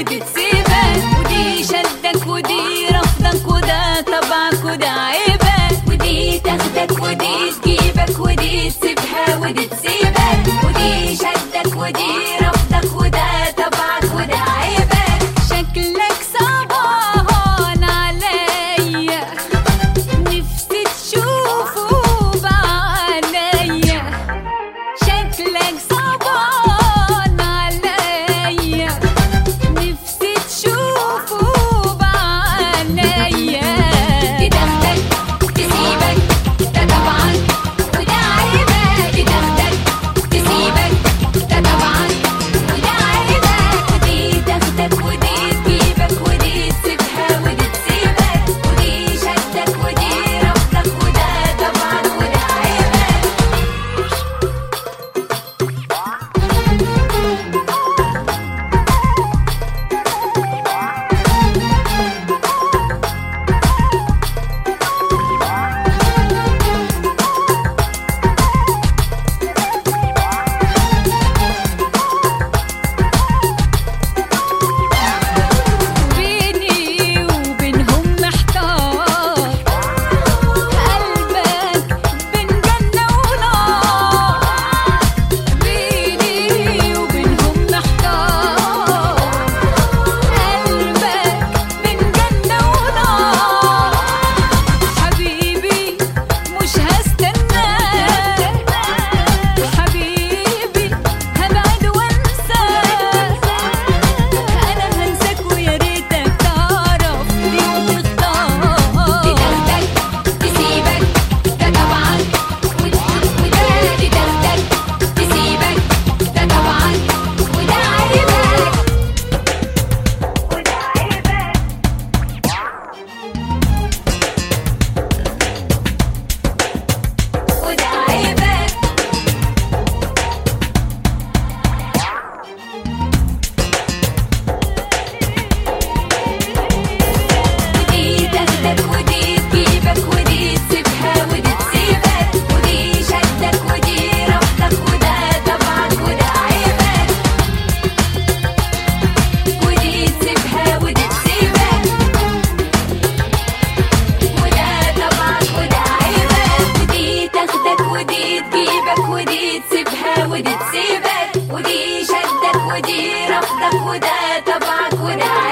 ودي تسيبك ودي شدك ودي رفضك وده طبعك وده عيبك ودي تاخدك ودي تجيبك ودي تسيبها ودي تسيبك ودي شدك ودي رفضك وده طبعك وده عيبك شكلك صعبان عليا نفسي تشوفه بعينيا شكلك صعبان عليا نفسي تشوفه بعينيا تدخلك تسيبك ده طبعا وده عيبك تدخلك تسيبك ده طبعا وده عيبك ودي تاخدك ودي تجيبك ودي تسيبها ودي تسيبك ودي شدك ودي رفضك وده طبعا وده عيبك بيني وبينهم محتار قلبك بين جنة ونار بيني وبينهم محتار قلبك بين جنة ونار حبيبي مش هستناك حبيبي هبعد وانساك انا هنساك ويا ريتك تعرف ليه وتختار تدخلك تسيبك ده طبعا وده تدخلك تسيبك ده طبعا وده عيبك وده عيبك وده عيبك ودي تاخدك ودي تجيبك ودي تسيبها ودي تسيبك ودي شدك ودي رفضك وده طبعك وده عيبك ودي تسيبها ودي تسيبك وده طبعك وده عيبك ودي تاخدك ودي تجيبك ودي تسيبها ودي تسيبك ودي شدك ودي رفضك وده طبعك وده